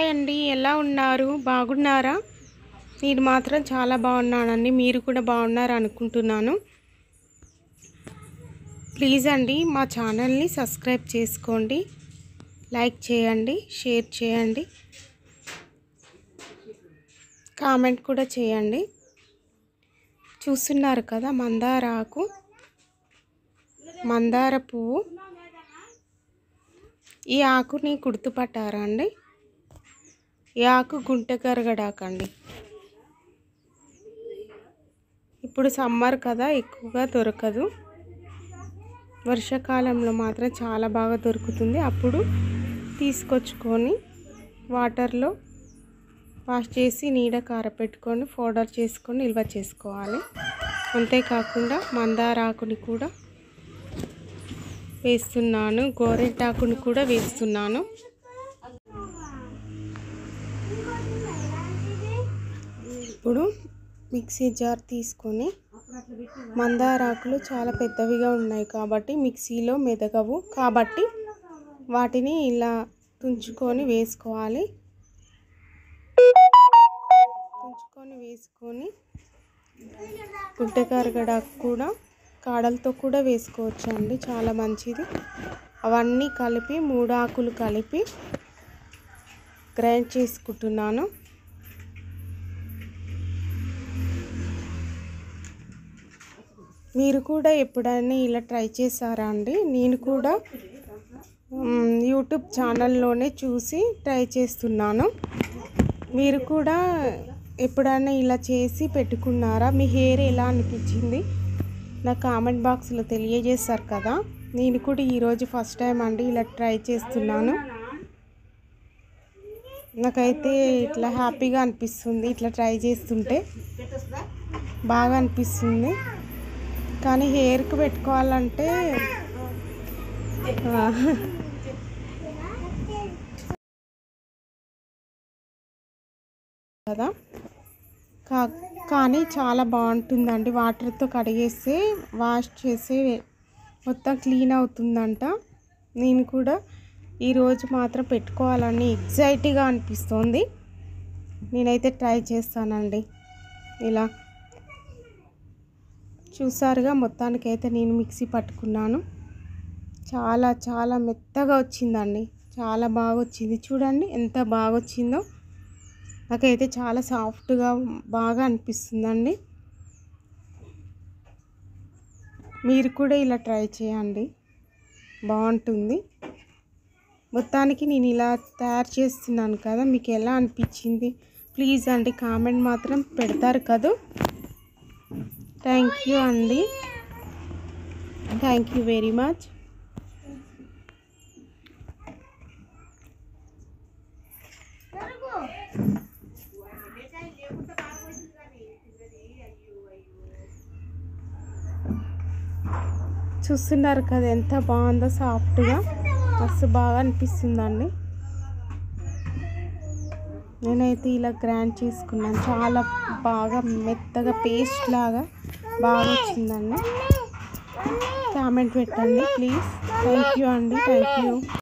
hi అండి ఎలా ఉన్నారు బాగున్నారా నేను మాత్రం చాలా బాగున్నానండి మీరు కూడా బాగున్నారు అనుకుంటున్నాను ప్లీజ్ అండి మా ఛానల్ని సబ్స్క్రైబ్ చేసుకోండి లైక్ చేయండి షేర్ చేయండి కామెంట్ కూడా చేయండి చూస్తున్నారు కదా మందార ఆకు మందార పువ్వు ఈ ఆకుని గుర్తుపట్టారా అండి ఈ ఆకు గుంట కరగడాకండి ఇప్పుడు సమ్మర్ కదా ఎక్కువగా దొరకదు వర్షాకాలంలో మాత్రం చాలా బాగా దొరుకుతుంది అప్పుడు తీసుకొచ్చుకొని వాటర్లో వాష్ చేసి నీడ కారపెట్టుకొని పౌడర్ చేసుకొని నిల్వ చేసుకోవాలి అంతేకాకుండా మందార ఆకుని కూడా వేస్తున్నాను గోరెంటాకుని కూడా వేస్తున్నాను ఇప్పుడు మిక్సీ జార్ తీసుకొని మందారాకులు చాలా పెద్దవిగా ఉన్నాయి కాబట్టి మిక్సీలో మెదగవు కాబట్టి వాటిని ఇలా తుంచుకొని వేసుకోవాలి తుంచుకొని వేసుకొని గుడ్డకరగడాకు కూడా కాడలతో కూడా వేసుకోవచ్చు అండి చాలా మంచిది అవన్నీ కలిపి మూడు ఆకులు కలిపి గ్రైండ్ చేసుకుంటున్నాను మీరు కూడా ఎప్పుడైనా ఇలా ట్రై చేశారా అండి నేను కూడా మ్, యూట్యూబ్ ఛానల్లోనే చూసి ట్రై చేస్తున్నాను మీరు కూడా ఎప్పుడైనా ఇలా చేసి పెట్టుకున్నారా మీ హెయిర్ ఎలా అనిపించింది నా కామెంట్ బాక్స్లో తెలియజేస్తారు కదా నేను కూడా ఈరోజు ఫస్ట్ టైం అండి ఇలా ట్రై చేస్తున్నాను నాకైతే ఇట్లా హ్యాపీగా అనిపిస్తుంది ఇట్లా ట్రై చేస్తుంటే బాగా అనిపిస్తుంది కానీ హెయిర్కి పెట్టుకోవాలంటే ఆ, కదా కా కానీ చాలా బాగుంటుందండి వాటర్తో కడిగేస్తే వాష్ చేసి మొత్తం క్లీన్ అవుతుందంట నేను కూడా ఈరోజు మాత్రం పెట్టుకోవాలని ఎగ్జైటీగా అనిపిస్తుంది నేనైతే ట్రై చేస్తానండి ఇలా చూసారుగా మొత్తానికైతే నేను మిక్సీ పట్టుకున్నాను చాలా చాలా మెత్తగా వచ్చిందండి చాలా బాగా వచ్చింది చూడండి ఎంత బాగా వచ్చిందో నాకైతే చాలా సాఫ్ట్గా బాగా అనిపిస్తుందండి మీరు కూడా ఇలా ట్రై చేయండి బాగుంటుంది మొత్తానికి నేను ఇలా తయారు చేస్తున్నాను కదా మీకు ఎలా అనిపించింది ప్లీజ్ అండి కామెంట్ మాత్రం పెడతారు కదా థ్యాంక్ యూ అండి థ్యాంక్ యూ వెరీ మచ్ చూస్తున్నారు కదా ఎంత బాగుందో సాఫ్ట్గా మస్తు బాగా అనిపిస్తుందండి నేనైతే ఇలా గ్రైండ్ చేసుకున్నాను చాలా బాగా మెత్తగా పేస్ట్ లాగా బాగా వచ్చిందండి కామెంట్ పెట్టండి ప్లీజ్ థ్యాంక్ యూ అండి థ్యాంక్ యూ